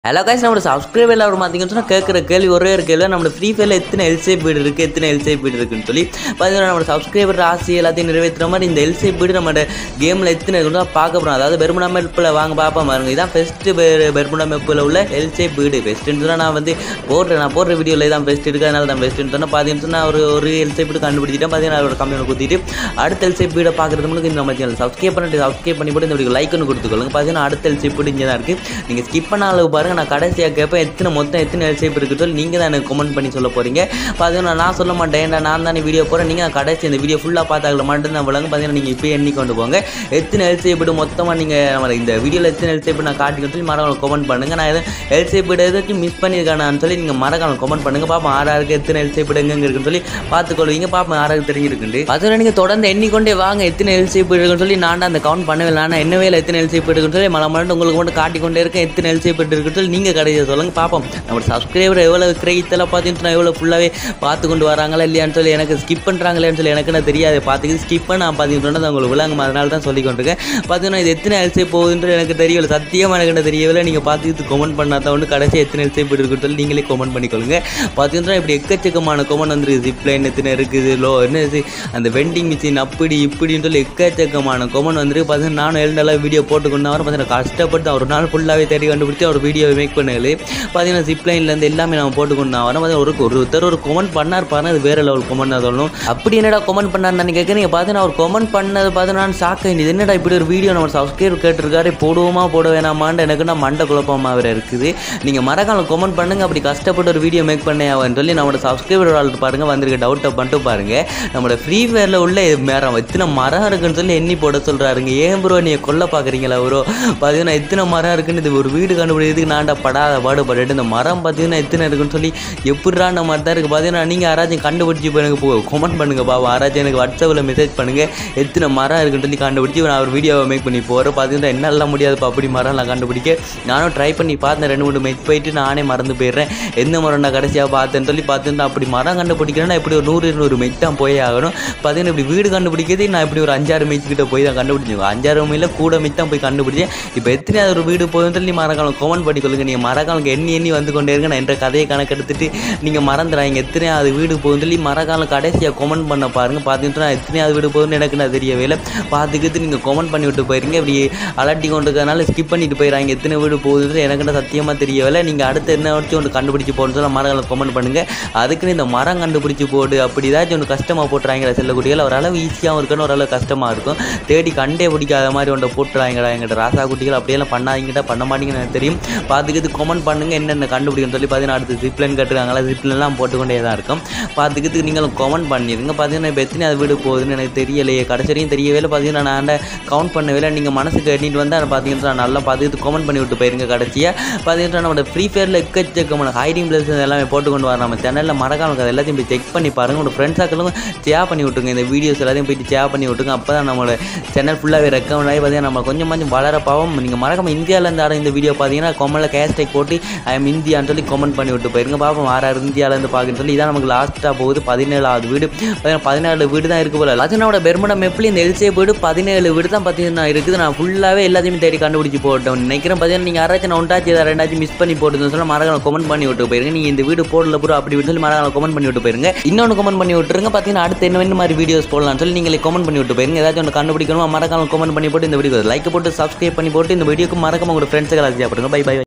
hello guys நம்மளோட subscriber எல்லாரும் பார்த்தீங்கன்னு சொன்னால் கேட்குற கேள்வி ஒரே ஒரு கேள்வி நம்மளோட ஃப்ரீ ஃபயரில் எத்தனை எல்சேப் வீடு இருக்குது எத்தனை எல்சேப் வீடு இருக்குன்னு சொல்லி பார்த்தீங்கன்னா நம்மளோட சப்ஸ்கிரைபர் ஆசை எல்லாத்தையும் நிறைவேற்றுற மாதிரி இந்த எல்சேப் வீடு நம்ம கேமில் எத்தனை இருக்குன்னு பார்க்க போகிறோம் அதாவது பெர்முனா மெப்பில் வாங்க பார்ப்போம் பாருங்க இதான் ஃபஸ்ட்டு பெர்முனா மெப்பில் உள்ள எல்சேப் வீடு பெஸ்ட்டுன்னு சொன்னால் நான் வந்து போடுறேன் நான் போடுற வீடியோவில் தான் பெஸ்ட் இருக்குது அதனால தான் பெஸ்ட்டுன்னு சொன்னால் பார்த்தீங்கன்னு சொன்னால் ஒரு ஒரு எல்சேப் வீடு கண்டுபிடிச்சிட்டேன் பார்த்தீங்கன்னா அதோட கம்மியான குத்திட்டு அடுத்த எல்சேப் வீடை பார்க்குறது முன்னாடி நம்ம சேனல் சப்ஸ்கிரைப் பண்ணிட்டு சப்ஸ்கிரைப் பண்ணி போட்டு இந்த வீடியோ லைக் ஒன்று கொடுத்துக்கொள்ளுங்க பார்த்தீங்கன்னா அடுத்த எல்சேப் வீடு இங்கே தான் இருக்குது நீங்கள் ஸ்கிப் பண்ண அளவு பாருங்கள் நான் கடைசியாக கேட்பேன் எத்தனை மொத்தம் எத்தனை எல்சேப் இருக்குது சொல்லி நீங்கள் தான் எனக்கு கமெண்ட் பண்ணி சொல்ல போகிறீங்க பார்த்தீங்கன்னா நான் சொல்ல மாட்டேன் ஏன்டா நான் தானே வீடியோ போகிறேன் நீங்கள் கடைசி இந்த வீடியோ ஃபுல்லாக பார்த்தாக்கல மட்டும்தான் விளங்க பார்த்தீங்கன்னா நீங்கள் இப்போ எண்ணி கொண்டு போங்க எத்தனை எல்சேப் மொத்தமாக நீங்கள் நம்ம இந்த வீடியோவில் எத்தனை எல்சேப் நான் காட்டிக்கணும் சொல்லி மறக்காம கமெண்ட் பண்ணுங்கள் நான் எதுவும் எல்சேப் ஏதாச்சும் மிஸ் பண்ணியிருக்கானான்னு சொல்லி நீங்கள் மறக்காம கமெண்ட் பண்ணுங்கள் பார்ப்போம் ஆறாருக்கு எத்தனை எல்சேப் எங்கே இருக்குன்னு சொல்லி பார்த்துக்கொள்வீங்க பார்ப்போம் ஆறாருக்கு தெரிஞ்சிருக்குண்டு பார்த்தீங்கன்னா நீங்கள் தொடர்ந்து எண்ணிக்கொண்டே வாங்க எத்தனை எல்சேப் இருக்குன்னு சொல்லி நான் அந்த கவுண்ட் பண்ணவே இல்லை ஆனால் என்னவே இல்லை எத்தனை எல்சேப் இருக்குன்னு சொல்லி மலை மலண்டு உங்களுக்கு மட்டும் காட்டிக்கொண்டே இருக்கேன் எத்தனை எல்சேப் இருக்குன்னு சொல்லி நீங்கள் கடைசியாக சொல்லுங்கள் பார்ப்போம் நம்ம சப்ஸ்கிரைபர் எவ்வளோ கிரகித்தெல்லாம் பார்த்துட்டு நான் எவ்வளோ ஃபுல்லாகவே பார்த்து கொண்டு வராங்களா இல்லையான்னு சொல்லி எனக்கு ஸ்கிப் பண்ணுறாங்களேன்னு சொல்லி எனக்கு என்ன தெரியாது பார்த்துக்கிட்டு ஸ்கிப் பண்ண நான் பார்த்துக்கிட்டு உங்களுக்கு விளங்கும் அதனால தான் சொல்லி கொண்டிருக்கேன் பார்த்தீங்கன்னா இது எத்தனை எல்சேப் போகுதுன்றது எனக்கு தெரியல சத்தியமாக எனக்கு என்ன தெரியவில்லை நீங்கள் பார்த்துக்கிட்டு கமெண்ட் பண்ணாதான் ஒன்று கடைசி எத்தனை எல்சேப் இருக்குன்னு சொல்லி நீங்களே கமெண்ட் பண்ணிக்கொள்ளுங்க பார்த்தீங்கன்னா இப்படி எக்கச்சக்கமான கமெண்ட் வந்துருக்கு ஜிப்லைன் எத்தனை இருக்குது லோ என்ன இது அந்த வெண்டிங் மிஷின் அப்படி இப்படின்னு சொல்லி எக்கச்சக்கமான கமெண்ட் வந்துருக்கு பார்த்தீங்கன்னா நானும் எழுந்து நல்லா வீடியோ போட்டுக்கொண்டு வர பார்த்தீங்கன்னா கஷ்டப்பட்டு ஒரு நாள் ஃபுல்லாகவே தேடி கண்டுபிடிச்சி ஒரு வீடியோ மேக் பண்ணல பார்த்தீங்கன்னா ஜிப்லைன்லேருந்து எல்லாமே நம்ம போட்டுக்கொண்டு நான் வரேன் பார்த்தீங்கன்னா ஒரு ஒருத்தர் ஒரு கமெண்ட் பண்ணார் பாருங்க அது வேறு லெவல் கமெண்ட் தான் சொல்லணும் அப்படி என்னடா கமெண்ட் பண்ணார்னு கேட்குறீங்க பார்த்தீங்கன்னா அவர் கமெண்ட் பண்ணது பார்த்தீங்கன்னா நான் ஷாக் ஆகிடுது என்னடா இப்படி ஒரு வீடியோ நம்ம சப்ஸ்கிரைப் கேட்டிருக்காரு போடுவோமா போட வேணாமான்னு எனக்கு நான் மண்டை குழப்பமாக வேறு இருக்குது நீங்கள் மறக்காம கமெண்ட் பண்ணுங்க அப்படி கஷ்டப்பட்டு ஒரு வீடியோ மேக் பண்ணேன் சொல்லி நம்மளோட சப்ஸ்கிரைபர் ஆள் பாருங்க வந்திருக்க டவுட்டை பண்ணிட்டு பாருங்க நம்மளோட ஃப்ரீ ஃபயரில் உள்ள மரம் எத்தனை மரம் இருக்குன்னு சொல்லி எண்ணி போட சொல்கிறாருங்க ஏன் ப்ரோ நீங்கள் கொல்ல பார்க்குறீங்களா ப்ரோ பார்த்தீங்கன்னா எத்தனை மரம் இருக்குன்னு இது ஒரு வீடு கண்டுபிடிக்கிறதுக்கு நான்டா படாத பாடுபட்டு இந்த மரம் பார்த்தீங்கன்னா எத்தனை இருக்குன்னு சொல்லி எப்படிடா அந்த மாதிரி தான் இருக்குது பார்த்தீங்கன்னா நீங்கள் யாராச்சும் கண்டுபிடிச்சி இப்போ எனக்கு போ கமெண்ட் பண்ணுங்க பாவா யாராச்சும் எனக்கு வாட்ஸ்அப்பில் மெசேஜ் பண்ணுங்கள் எத்தனை மரம் இருக்குன்னு சொல்லி கண்டுபிடிச்சி நான் ஒரு வீடியோவை மேக் பண்ணி போகிறேன் பார்த்தீங்கன்னா என்னால் முடியாதுப்பா அப்படி மரம்லாம் கண்டுபிடிக்க நானும் ட்ரை பண்ணி பார்த்தேன் ரெண்டு மூணு மெச் போயிட்டு நானே மறந்து போயிடுறேன் எந்த மரம் நான் கடைசியாக பார்த்தேன்னு சொல்லி பார்த்துட்டு அப்படி மரம் கண்டுபிடிக்கிறேன்னா இப்படி ஒரு நூறு இருநூறு மெச் தான் போயே ஆகணும் பார்த்தீங்கன்னா இப்படி வீடு கண்டுபிடிக்கிறது நான் இப்படி ஒரு அஞ்சாறு மெச் கிட்ட போய் தான் கண்டுபிடிச்சேன் அஞ்சாறு மையில் கூட மெச் தான் போய் கண்டுபிடிச்சேன் இப்போ எத்தனையாவது ஒரு வீடு போகுதுன்னு சொல்லி மரக்காலம் கமெண்ட் பண்ணிக்கொள்ளுங்க நீங்கள் மரக்காலம் எண்ணி எண்ணி வந்து கொண்டே இருங்க நான் என்ற கதையை கணக்கெடுத்துட்டு நீங்கள் மறந்துடாங்க எத்தனையாவது வீடு போகுதுன்னு சொல்லி மரக்காலம் கடைசியாக கமெண்ட் பண்ண பாருங்கள் பார்த்துட்டு நான் எத்தனையாவது வீடு போகுதுன்னு எனக்கு நான் தெரியவே இல்லை பார்த்துக்கிட்டு நீங்கள் கமெண்ட் பண்ணி விட்டு போயிருங்க இப்படி அலட்டி கொண்டு இருக்கிறதுனால ஸ்கிப் பண்ணிட்டு போயிடறாங்க எத்தனை வீடு போகுதுன்னு எனக்கு நான் சத்தியமாக தெரியவில்லை நீங்கள் அடுத்து என்ன வச்சு ஒன்று கண்டுபிடிச்சி போடணும்னு சொல்லி மரங்களை கமெண்ட் பண்ணுங்கள் அதுக்குன்னு இந்த மரம் கண்டுபிடிச்சி போடு அப்படி ஏதாச்சும் ஒன்று கஷ்டமாக போட்டுறாங்களா செல்ல குட்டிகள் ஓரளவு ஈஸியாகவும் இருக்கணும் ஓரளவு கஷ்டமாக இருக்கும் தேடி கண்டே பிடிக்காத மாதிரி ஒன்றை போட்டுறாங்கடா எங்கிட்ட ராசா குட்டிகள் அப்படியெல்லாம் பண்ணாதீங்கடா பண்ண மாட்டீங்கன்னு எனக்கு தெரியும் பார்த்துக்கிட்டு கமெண்ட் பண்ணுங்கள் என்னென்ன கண்டுபிடிக்கணும்னு சொல்லி பார்த்தீங்கன்னா அடுத்து ஜிப்லைன் கட்டுருக்காங்களா ஜிப்லைன்லாம் போட்டுக்கொண்டே தான் இருக்கும் பார்த்துக்கிட்டு நீங்களும் கமெண்ட் பண்ணிடுங்க பார்த்தீங்கன்னா இப்போ எத்தனை அது வீடு போகுதுன்னு எனக்கு தெரியலையே கடைசி வரையும் தெரியவே இல்லை பார்த்தீங்கன்னா நான் கவுண்ட் பண்ணவே இல்லை நீங்கள் மனசுக்கு எண்ணிட்டு வந்தால் பார்த்தீங்கன்னா நான் நல்லா பார்த்துக்கிட்டு கமெண்ட் பண்ணி விட்டு போயிருங்க கடைசியாக பார்த்தீங்கன்னா நம்மளோட ஃப்ரீ ஃபயரில் எக்கச்சக்கமான ஹைடிங் பிளேஸ் எல்லாமே போட்டு கொண்டு வர நம்ம சேனலில் மறக்காம அது எல்லாத்தையும் போய் செக் பண்ணி பாருங்கள் உங்களோட ஃப்ரெண்ட்ஸ் ஆக்களும் ஷேர் பண்ணி விட்டுருங்க இந்த வீடியோஸ் எல்லாத்தையும் போயிட்டு ஷேர் பண்ணி விட்டுருங்க அப்போ தான் நம்மளோட சேனல் ஃபுல்லாகவே ரெக்கமெண்ட் ஆகி பார்த்தீங்கன்னா நம்ம கொஞ்சம் கொஞ்சம் வளர பாவம் நீங்கள் மறக்காம இந்தியாவிலேருந்து ஆட இந்த வீடியோ பார்த்தீங்கன்னா கொமலில் கேஸ்டேக் போட்டு ஐ எம் இந்தியான்னு சொல்லி கமெண்ட் பண்ணி விட்டு போயிருங்க பாப்போம் ஆறு ஆறு இந்தியாவிலேருந்து பார்க்குன்னு சொல்லி இதான் நமக்கு லாஸ்ட்டாக போகுது பதினேழாவது வீடு பார்த்தீங்கன்னா பதினாலு வீடு தான் இருக்குது போல லஜனோட பெர்மடம் எப்படி இந்த எல்சே வீடு பதினேழு வீடு தான் பார்த்தீங்கன்னா இருக்குது நான் ஃபுல்லாகவே எல்லாத்தையுமே தேடி கண்டுபிடிச்சி போட்டோம் நினைக்கிறேன் பார்த்தீங்கன்னா நீங்கள் யாராச்சும் நான் ஒன்றாச்சு ஏதாவது ரெண்டாச்சும் மிஸ் பண்ணி போட்டுன்னு சொல்லி மறக்காம கமெண்ட் பண்ணி விட்டு போயிருங்க நீங்கள் இந்த வீடு போடல ப்ரோ அப்படி இப்படின்னு சொல்லி மறக்காம கமெண்ட் பண்ணி விட்டு போயிருங்க இன்னொன்று கமெண்ட் பண்ணி விட்டுருங்க பார்த்தீங்கன்னா அடுத்து என்ன என்ன மாதிரி வீடியோஸ் போடலாம்னு சொல்லி நீங்களே கமெண்ட் பண்ணி விட்டு போயிருங்க ஏதாச்சும் ஒன்று கண்டுபிடிக்கணும் மறக்காம கமெண்ட் பண்ணி போட்டு இந்த வீடியோ லைக் போட்டு சப்ஸ்கிரைப் பண்ணி போட்டு இந்த வீடியோக்கு மறக்காம உங்களோட ஃப்ரெண்ட்ஸுக்கு எல்லாத்தையும் பை பை